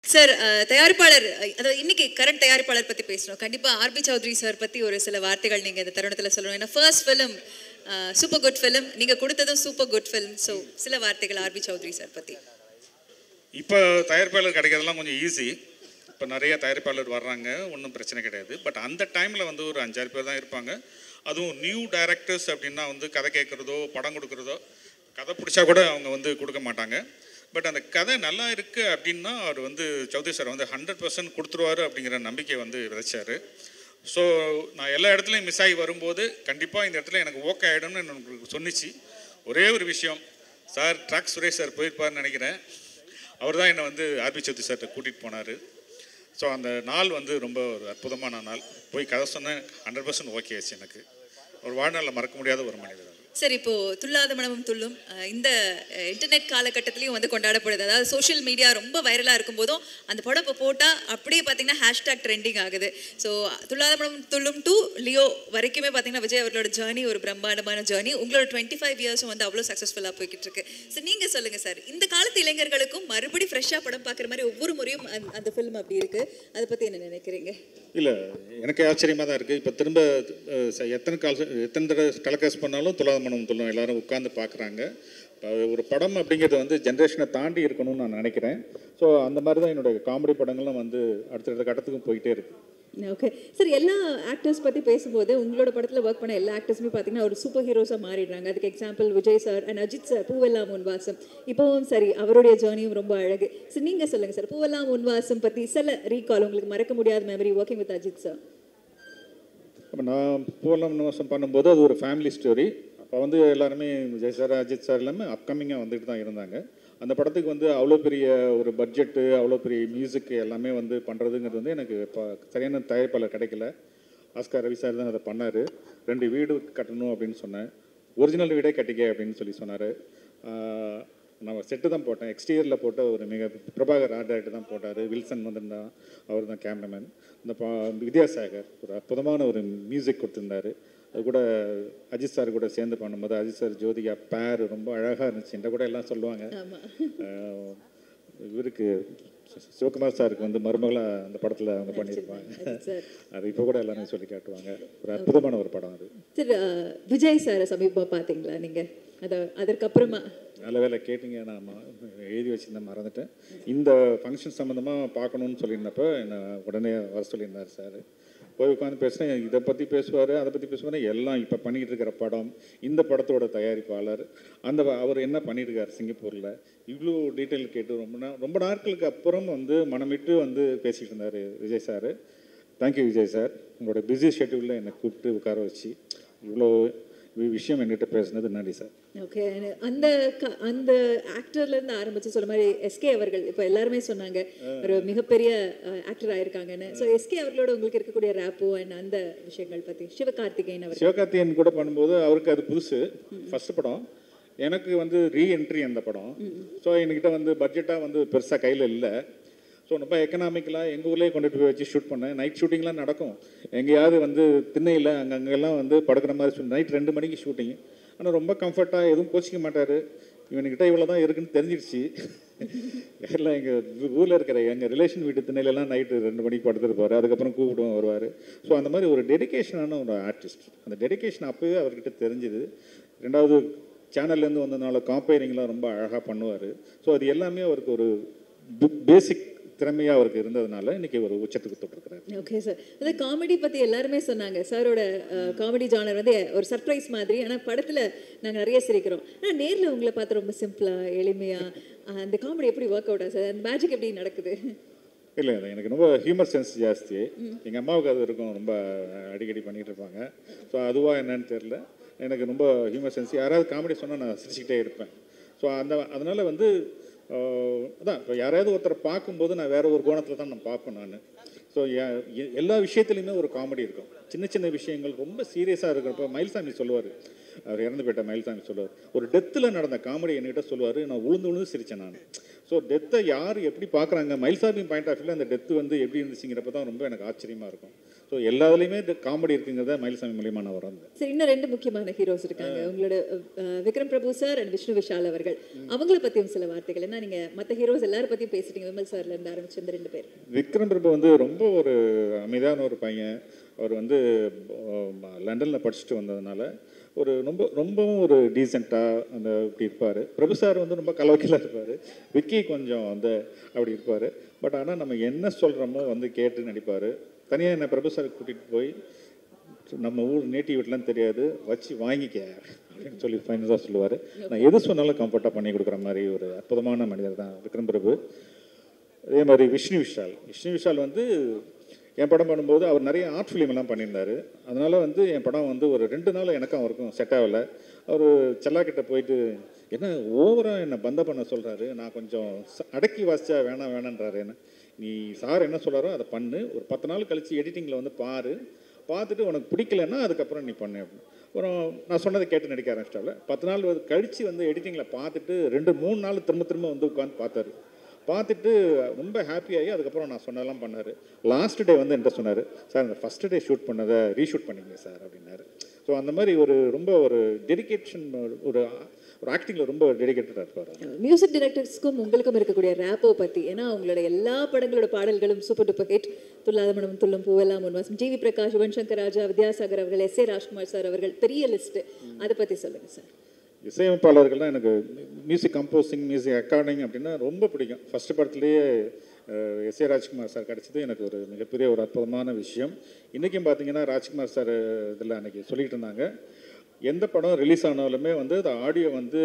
Sir அஹ், தயாரிப்பாளர் அஹ், அதாவது இன்னைக்கு கரண்ட் தயாரிப்பாளர் பத்தி பேசணும் கண்டிப்பா ஆர்பி சௌத்ரி சார் பத்தி ஒரு சில வார்த்தைகள் நீங்க இந்த தருணத்துல சொல்லணும் ஏன்னா first film super good film நீங்க கொடுத்ததும் சூப்பர் குட் ஃபிலிம் ஸோ சில வார்த்தைகள் ஆர்பி சௌத்ரி சார் பத்தி இப்போ தயாரிப்பாளர் கிடைக்கிறதெல்லாம் கொஞ்சம் ஈஸி இப்போ நிறைய தயாரிப்பாளர் வர்றாங்க ஒன்றும் பிரச்சனை கிடையாது பட் அந்த டைமில் வந்து ஒரு அஞ்சாறு பேர் தான் இருப்பாங்க அதுவும் நியூ டைரக்டர்ஸ் அப்படின்னா வந்து கதை கேட்குறதோ படம் கொடுக்குறதோ கதை பிடிச்சா கூட அவங்க வந்து கொடுக்க மாட்டாங்க பட் அந்த கதை நல்லா இருக்குது அப்படின்னா அவர் வந்து சௌத்ரி சார் வந்து ஹண்ட்ரட் பர்சன்ட் கொடுத்துருவாரு அப்படிங்கிற நம்பிக்கை வந்து விதைச்சாரு ஸோ நான் எல்லா இடத்துலையும் மிஸ் ஆகி வரும்போது கண்டிப்பாக இந்த இடத்துல எனக்கு ஓகே ஆகிடும்னு எனக்கு சொன்னிச்சு ஒரே ஒரு விஷயம் சார் ட்ராக் சுரேஷ் சார் போயிருப்பாருன்னு நினைக்கிறேன் அவர் தான் என்னை வந்து ஆர்பி சௌத்ரி சார்கிட்ட கூட்டிகிட்டு போனார் ஸோ அந்த நாள் வந்து ரொம்ப ஒரு அற்புதமான நாள் போய் கதை சொன்னேன் ஹண்ட்ரட் பர்சன்ட் ஓகே ஆச்சு எனக்கு ஒரு வாழ்நாளில் மறக்க முடியாத ஒரு மனிதர் அவர். சார் இப்போ துல்லாத மனமும் துள்ளும் அஹ், இந்த அஹ், இன்டர்நெட் காலகட்டத்திலையும் வந்து கொண்டாடப்படுது அதாவது சோஷியல் மீடியா ரொம்ப வைரலா இருக்கும் போதும் அந்த படம் இப்போ போட்டா அப்படியே பார்த்தீங்கன்னா ஹேஷ்டாக் ட்ரெண்டிங் ஆகுது so Thulladha Manamum Thullum to Leo வரைக்குமே பார்த்தீங்கன்னா விஜய் அவர்களோட ஜேர்னி ஒரு பிரம்மாண்டமான ஜேர்னி உங்களோட டுவெண்ட்டி ஃபைவ் இயர்ஸும் வந்து அவ்வளோ சக்ஸஸ்ஃபுல்லாக போய்கிட்டு இருக்கு ஸோ நீங்க சொல்லுங்க சார் இந்த காலத்து இளைஞர்களுக்கும் மறுபடி ஃப்ரெஷ்ஷாக படம் பார்க்குற மாதிரி ஒவ்வொரு முறையும் அந்த- அந்த ஃபிலிம் அப்படி இருக்கு அதை பத்தி என்ன நினைக்கிறீங்க இல்லை எனக்கு ஆச்சரியமாக தான் இருக்குது இப்போ திரும்ப அஹ், ச- எத்தனை கால் எத்தனை தடவை டெலகாஸ்ட் பண்ணாலும் துலாத மனம் துள்ளும் எல்லாரும் உட்காந்து பார்க்குறாங்க ஒரு படம் அப்படிங்கிறது வந்து ஜென்ரேஷனை தாண்டி இருக்கணும்னு நான் நினைக்கிறேன் ஸோ அந்த மாதிரி தான் என்னுடைய காமெடி படங்களும் வந்து அடுத்தடுத்த கட்டத்துக்கும் போயிட்டே இருக்கு ஓகே சார் எல்லா ஆக்டர்ஸ் பற்றி பேசும்போது உங்களோட படத்தில் ஒர்க் பண்ண எல்லா ஆக்டர்ஸுமே பார்த்தீங்கன்னா ஒரு சூப்பர் ஹீரோஸாக மாறிடுறாங்க அதுக்கு example Vijay sir and Ajith sir Poovellam Unvasam இப்போவும் சரி அவருடைய ஜேர்னியும் ரொம்ப அழகு ஸோ நீங்கள் சொல்லுங்கள் சார் பூவெல்லாம் உன்வாசம் பற்றி சில ரீகால் உங்களுக்கு மறக்க முடியாத memory working with Ajith sir அப்போ நான் பூவெல்லாம் நிவாசம் பண்ணும்போது அது ஒரு ஃபேமிலி ஸ்டோரி அப்போ வந்து எல்லாருமே விஜய் சார் அஜித் சார் எல்லாமே அப்கமிங்காக வந்துட்டு தான் இருந்தாங்க அந்த படத்துக்கு வந்து அவ்வளோ பெரிய ஒரு பட்ஜெட்டு அவ்வளோ பெரிய மியூசிக் எல்லாமே வந்து பண்ணுறதுங்கிறது வந்து எனக்கு இப்போ சரியான தயாரிப்பாளர் கிடைக்கல ஆஸ்கார் ரவி சார் தான் அதை பண்ணார் ரெண்டு வீடு கட்டணும் அப்படின்னு சொன்னேன் ஒரிஜினல் வீடே கட்டிக்க அப்படின்னு சொல்லி சொன்னார் நான் செட்டு தான் போட்டேன் எக்ஸ்டீரியரில் போட்ட ஒரு மிக பிரபாகர் ஆர்ட் டைரக்டர் தான் போட்டார் வில்சன் வந்திருந்தான் அவர் தான் கேமராமேன் இந்த பா வித்யாசாகர் ஒரு அற்புதமான ஒரு மியூசிக் கொடுத்துருந்தாரு அது கூட அஜித் சார் கூட சேர்ந்து பண்ணும்போது அஜித் சார் ஜோதிகா பேர் ரொம்ப அழகாக இருந்துச்சு என்ற கூட எல்லாம் சொல்லுவாங்க அஹ், இவருக்கு சி- சிவகுமார் சாருக்கு வந்து மருமகளாக அந்த படத்தில் அவங்க பண்ணியிருப்பாங்க சார் அது இப்போ கூட எல்லாரும் சொல்லி காட்டுவாங்க ஒரு அற்புதமான ஒரு படம் அது சார் விஜய் சார் சமீபமாக பார்த்தீங்களா நீங்கள் அதை அதற்கப்புறமா நல்ல வேலை கேட்டீங்க நான் ம- எழுதி வச்சிருந்தேன் மறந்துட்டேன் இந்த ஃபங்க்ஷன் சம்மந்தமாக பார்க்கணுன்னு சொல்லியிருந்தப்ப என்னை உடனே வர சொல்லியிருந்தார் சார் போய் உட்காந்து பேசுகிறேன் இதை பற்றி பேசுவார் அதை பற்றி பேசுவார் எல்லாம் இப்போ பண்ணிகிட்டு இருக்கிற படம் இந்த படத்தோட தயாரிப்பாளர் அந்த வ- அவர் என்ன பண்ணியிருக்கார் சிங்கப்பூரில் இவ்வளோ டீட்டெயில் கேட்டு ரொம்ப நா ரொம்ப நாட்களுக்கு அப்புறம் வந்து மனமிட்டு வந்து பேசிகிட்டு இருந்தார் Vijay sir thank you Vijay sir உங்களோட பிஸி ஷெட்யூலில் என்னை கூப்பிட்டு உட்கார வச்சு இவ்வளோ வி- விஷயம் என்கிட்ட பேசுனது நன்றி சார் ஓகே அந்த க- அந்த ஆக்டர்ல இருந்து ஆரம்பிச்சு சொல்ல மாதிரி எஸ்கே அவர்கள் இப்போ எல்லாருமே சொன்னாங்க ஒரு மிகப்பெரிய ஆக்டர் ஆயிருக்காங்கன்னு ஸோ எஸ்கே அவர்களோட உங்களுக்கு இருக்கக்கூடிய ரேப்போ அண்ட் அந்த விஷயங்கள் பத்தி சிவகார்த்திகேயன் அவர் சிவகார்த்திகேயன் கூட பண்ணும்போது அவருக்கு அது புதுசு ஃபர்ஸ்ட் படம் எனக்கு வந்து ரீஎன்ட்ரி அந்த படம் ஸோ என்கிட்ட வந்து பட்ஜெட்டாக வந்து பெருசாக கையில் இல்லை ஸோ ரொம்ப எக்கனாமிக்கலாக எங்கள் ஊர்லேயே கொண்டுட்டு போய் வச்சு ஷூட் பண்ணேன் நைட் ஷூட்டிங்லாம் நடக்கும் எங்கேயாவது வந்து திண்ணையில் அங்கே அங்கெல்லாம் வந்து படுக்கிற மாதிரி நைட் ரெண்டு மணிக்கு ஷூட்டிங் ஆனால் ரொம்ப கம்ஃபர்ட்டாக எதுவும் கோச்சிக்க மாட்டார் இவனுக்கிட்ட இவ்வளோ தான் இருக்குன்னு தெரிஞ்சிடுச்சு எல்லாம் எங்கள் ஊரில் இருக்கிற எங்கள் ரிலேஷன் வீட்டு திண்ணையிலலாம் நைட்டு ரெண்டு மணிக்கு படுத்துருப்பாரு அதுக்கப்புறம் கூப்பிடுவோம் வருவார் ஸோ அந்த மாதிரி ஒரு டெடிகேஷனான ஒரு ஆர்டிஸ்ட் அந்த டெடிகேஷன் அப்போவே அவர்கிட்ட தெரிஞ்சுது ரெண்டாவது சேனல்லேருந்து வந்ததுனால காம்பேரிங்லாம் ரொம்ப அழகாக பண்ணுவார் ஸோ அது எல்லாமே அவருக்கு ஒரு பேசிக் திறமையாக அவருக்கு இருந்ததுனால இன்னைக்கு ஒரு உச்சத்துக்கு தொட்டிருக்கிறார் ஓகே சார் அதாவது காமெடி பத்தி எல்லாருமே சொன்னாங்க சாரோட காமெடி ஜானர் வந்து ஒரு சர்ப்ரைஸ் மாதிரி ஆனா படத்துல நாங்க நிறைய சிரிக்கிறோம் ஆனா நேர்ல உங்களை பார்த்து ரொம்ப சிம்பிளா எளிமையா அஹ், அந்த காமெடி எப்படி ஒர்க் அவுட் சார் அந்த மேஜிக் எப்படி நடக்குது இல்லை இல்லை எனக்கு ரொம்ப ஹியூமர் சென்ஸ் ஜாஸ்தி எங்கள் அம்மாவுக்கு அது இருக்கும் ரொம்ப அடிக்கடி பண்ணிகிட்டு இருப்பாங்க ஸோ அதுவா என்னன்னு தெரில எனக்கு ரொம்ப ஹியூமர் சென்ஸ் யாராவது காமெடி சொன்னால் நான் சிரிச்சுக்கிட்டே இருப்பேன் ஸோ அந்த அதனால் வந்து ஆஹ், அதான் இப்போ யாராவது ஒருத்தரை பார்க்கும்போது நான் வேற ஒரு கோணத்தில் தான் நான் பார்ப்பேன் நான் ஸோ எல்லா விஷயத்துலையுமே ஒரு காமெடி இருக்கும் சின்ன சின்ன விஷயங்கள் ரொம்ப சீரியஸாக இருக்கிறப்ப மயில்சாமி சொல்லுவார் அவர் இறந்து போயிட்ட மயில்சாமி சொல்லுவார் ஒரு டெத்தில் நடந்த காமெடி என்கிட்ட சொல்லுவார் நான் உளுந்து உளுந்து சிரித்தேன் நான் ஸோ டெத்தை யார் எப்படி பார்க்குறாங்க மயில்சாமி பாயிண்ட் ஆஃப் வியூவில் அந்த டெத்து வந்து எப்படி இருந்துச்சுங்கிறப்ப தான் ரொம்ப எனக்கு ஆச்சரியமாக இருக்கும் ஸோ எல்லாத்துலேயுமே இந்த காமெடி இருக்குங்கிறத மயில்சாமி மூலியமாக நான் வரேன் சரி இன்னும் ரெண்டு முக்கியமான ஹீரோஸ் இருக்காங்க உங்களோட அஹ், விக்ரம் பிரபு சார் அண்ட் விஷ்ணு விஷால் அவர்கள் அவங்கள பத்தியும் சில வார்த்தைகள் ஏன்னா நீங்க மத்த ஹீரோஸ் எல்லாரும் பத்தியும் பேசிட்டீங்க விமல் சார்ல இருந்து ஆரம்பிச்சு இந்த ரெண்டு பேர் விக்ரம் பிரபு வந்து ரொம்ப ஒரு அமைதியான ஒரு பையன் அவர் வந்து லண்டனில் படிச்சுட்டு வந்ததுனால ஒரு ரொம்ப ரொம்பவும் ஒரு டீசெண்டாக அந்த இப்படி இருப்பார் பிரபு சார் வந்து ரொம்ப கலவக்கிலாக இருப்பார் விக்கி கொஞ்சம் வந்து அப்படி இருப்பார் பட் ஆனால் நம்ம என்ன சொல்கிறோமோ வந்து கேட்டு நடிப்பார் தனியாக என்னை பிரபு சார் கூட்டிகிட்டு போய் நம்ம ஊர் நேட்டிவ் வீட்லாம் தெரியாது வச்சு வாங்கிக்க அப்படின்னு சொல்லி ஃபைனலாக சொல்லுவார் நான் எது சொன்னாலும் கம்ஃபர்ட்டாக பண்ணி கொடுக்குற மாதிரி ஒரு அற்புதமான மனிதர் தான் விக்ரம் பிரபு அதே மாதிரி விஷ்ணு விஷால் விஷ்ணு விஷால் வந்து என் படம் பண்ணும்போது அவர் நிறைய ஆர்ட் ஃபிலிம் எல்லாம் பண்ணியிருந்தாரு அதனால வந்து என் படம் வந்து ஒரு ரெண்டு நாள் எனக்கும் அவருக்கும் செட் ஆகலை அவர் செல்லாக்கிட்ட போயிட்டு என்ன ஓவராக என்னை பந்த பண்ண சொல்கிறாரு நான் கொஞ்சம் ச- அடக்கி வாசிச்சா வேணாம் வேணான்றாரு என்ன நீ சார் என்ன சொல்கிறாரோ அதை பண்ணு ஒரு பத்து நாள் கழித்து எடிட்டிங்கில் வந்து பாரு பார்த்துட்டு உனக்கு பிடிக்கலன்னா அதுக்கப்புறம் நீ பண்ணு அப்படின்னு அப்புறம் நான் சொன்னதை கேட்டு நடிக்க ஆரம்பிச்சிட்டால பத்து நாள் வந்து கழித்து வந்து எடிட்டிங்கில் பார்த்துட்டு ரெண்டு மூணு நாள் திரும்ப திரும்ப வந்து உட்காந்து பார்த்தாரு பார்த்துட்டு ரொம்ப ஹாப்பியாகி அதுக்கப்புறம் நான் சொன்னதெல்லாம் பண்ணார் லாஸ்ட் டே வந்து என்கிட்ட சொன்னார் சார் இந்த ஃபஸ்ட் டே ஷூட் பண்ணதை ரீஷூட் பண்ணிங்க சார் அப்படின்னாரு ஸோ அந்த மாதிரி ஒரு ரொம்ப ஒரு டெடிகேஷன் ஒரு ஒரு ஆக்டிங்கில் ரொம்ப டெடிகேட்டடாக இருப்பார் மியூசிக் டைரக்டர்ஸ்க்கும் உங்களுக்கும் இருக்கக்கூடிய ரேப்போ பத்தி ஏன்னா உங்களோட எல்லா படங்களோட பாடல்களும் super duper hit Thullatha Manam Thullum Poovellam முன்வாசம் ஜிவி பிரகாஷ் யுவன் சங்கர் ராஜா வித்யாசாகர் அவர்கள் எஸ் ஏ ராஜ்குமார் சார் அவர்கள் பெரிய லிஸ்ட் அதை பத்தி சொல்லுங்க சார் இசையமைப்பாளர்கள்லாம் எனக்கு மியூசிக் கம்போசிங் மியூசிக் ரெக்கார்டிங் அப்படின்னா ரொம்ப பிடிக்கும் ஃபர்ஸ்ட் படத்துலேயே எஸ் ஏ ராஜ்குமார் சார் கிடச்சது எனக்கு ஒரு மிகப்பெரிய ஒரு அற்புதமான விஷயம் இன்றைக்கும் பார்த்தீங்கன்னா ராஜ்குமார் சார் இதில் அன்றைக்கி சொல்லிட்டு இருந்தாங்க எந்த படம் ரிலீஸ் ஆனாலுமே வந்து அந்த ஆடியோ வந்து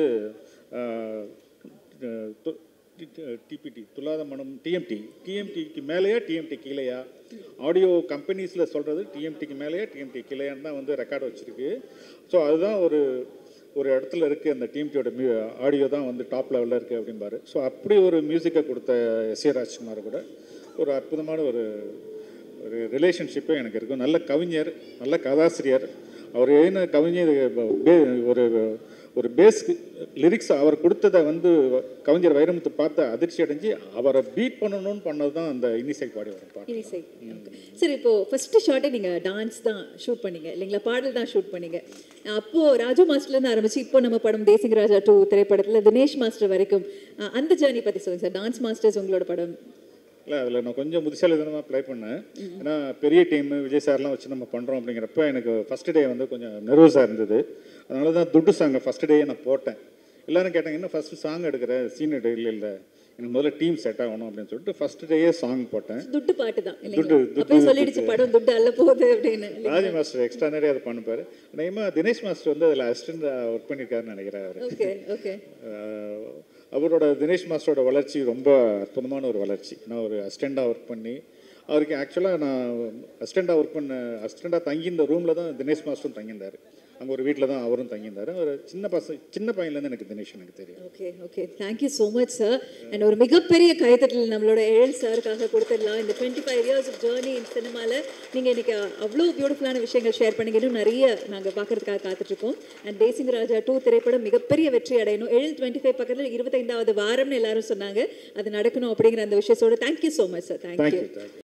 டிபிடி துல்லாத மனம் டிஎம்டி டிஎம்டிக்கு மேலேயா டிஎம்டி கீழேயா ஆடியோ கம்பெனிஸில் சொல்கிறது டிஎம்டிக்கு மேலேயா டிஎம்டி கீழேயான்னு தான் வந்து ரெக்கார்டு வச்சுருக்கு ஸோ அதுதான் ஒரு ஒரு இடத்துல இருக்குது அந்த டிஎம்டியோட மியூ ஆடியோ தான் வந்து டாப் லெவலில் இருக்குது அப்படிம்பாரு ஸோ அப்படி ஒரு மியூசிக்கை கொடுத்த எஸ் ஏ ராஜ்குமார் கூட ஒரு அற்புதமான ஒரு ஒரு ரிலேஷன்ஷிப்பே எனக்கு இருக்கும் நல்ல கவிஞர் நல்ல கதாசிரியர் அவர் எழுதின கவிஞர் பே- ஒரு ஒரு பேஸ் லிரிக்ஸ் அவர் கொடுத்ததை வந்து கவிஞர் வைரமுத்து பார்த்து அதிர்ச்சி அடைஞ்சு அவரை பீட் பண்ணணும்னு பண்ணது தான் அந்த இன்னிசை பாடி வரும் பாட்டு இசை சரி இப்போ ஃபர்ஸ்ட் ஷாட்டே நீங்க டான்ஸ் தான் ஷூட் பண்ணீங்க இல்லைங்களா பாடல் தான் ஷூட் பண்ணீங்க அப்போ ராஜு மாஸ்டர்ல இருந்து ஆரம்பிச்சு இப்போ நம்ம படம் தேசிங் ராஜா டூ திரைப்படத்துல தினேஷ் மாஸ்டர் வரைக்கும் அஹ், அந்த ஜேர்னி பத்தி சொல்லுங்க சார் டான்ஸ் மாஸ்டர்ஸ் உங்களோட படம் இல்லை அதில் நான் கொஞ்சம் புத்திசாலித்தனமாக ப்ளே பண்ணேன் ஏன்னா பெரிய டீம் விஜய் சார்லாம் வச்சு நம்ம பண்ணுறோம் அப்படிங்கிறப்ப எனக்கு ஃபஸ்ட் டே வந்து கொஞ்சம் நர்வஸாக இருந்தது அதனால தான் துட்டு சாங்கை ஃபஸ்ட் டேயே நான் போட்டேன் எல்லாரும் கேட்டாங்க என்ன ஃபஸ்ட்டு சாங் எடுக்கிற சீன் எடு இல்லை இல்லை எனக்கு முதல்ல டீம் செட் ஆகணும் அப்படின்னு சொல்லிட்டு ஃபஸ்ட் டேயே சாங் போட்டேன் துட்டு பாட்டு தான் துட்டு, இல்லைங்களா துட்டு, அப்பயே சொல்லிடுச்சு படம் துட்டு அல்ல போகுது அப்படின்னு ராஜி மாஸ்டர் எக்ஸ்ட்ரா நிறைய அதை பண்ணுப்பார் நேமா தினேஷ் மாஸ்டர் வந்து அதில் அசிஸ்டண்ட் ஒர்க் பண்ணியிருக்காருன்னு நினைக்கிறேன் அவர் ஓகே ஓகே ஆஹ் அவரோட தினேஷ் மாஸ்டரோட வளர்ச்சி ரொம்ப அற்புதமான ஒரு வளர்ச்சி நான் ஒரு அசிஸ்டண்ட்டாக ஒர்க் பண்ணி அவருக்கு ஆக்சுவலாக நான் அசிஸ்டண்ட்டாக ஒர்க் பண்ண அசிஸ்டண்ட்டாக தங்கியிருந்த ரூமில் தான் தினேஷ் மாஸ்டரும் தங்கியிருந்தார் அங்கே ஒரு வீட்டில் தான் அவரும் தங்கியிருந்தார் ஒரு சின்ன பசங்க சின்ன பையன்லேருந்து எனக்கு தினேஷ் எனக்கு தெரியும் okay okay thank you so much sir and ஒரு மிகப்பெரிய கைத்தட்டல் நம்மளோட எழில் சாருக்காக கொடுத்துடலாம் இந்த twenty five years of journey in சினிமாவில் நீங்கள் இன்னைக்கு அவ்வளோ பியூட்டிஃபுல்லான விஷயங்கள் ஷேர் பண்ணீங்க இன்னும் நிறைய நாங்கள் பார்க்கறதுக்காக காத்துட்ருக்கோம் அண்ட் தேசிங் ராஜா டூ திரைப்படம் மிகப்பெரிய வெற்றி அடையணும் எழில் டுவெண்ட்டி ஃபைவ் பக்கத்தில் இருபத்தைந்தாவது வாரம்னு எல்லாரும் சொன்னாங்க அது நடக்கணும் அப்படிங்கிற அந்த விஷயத்தோட thank you so much sir thank you thank you thank you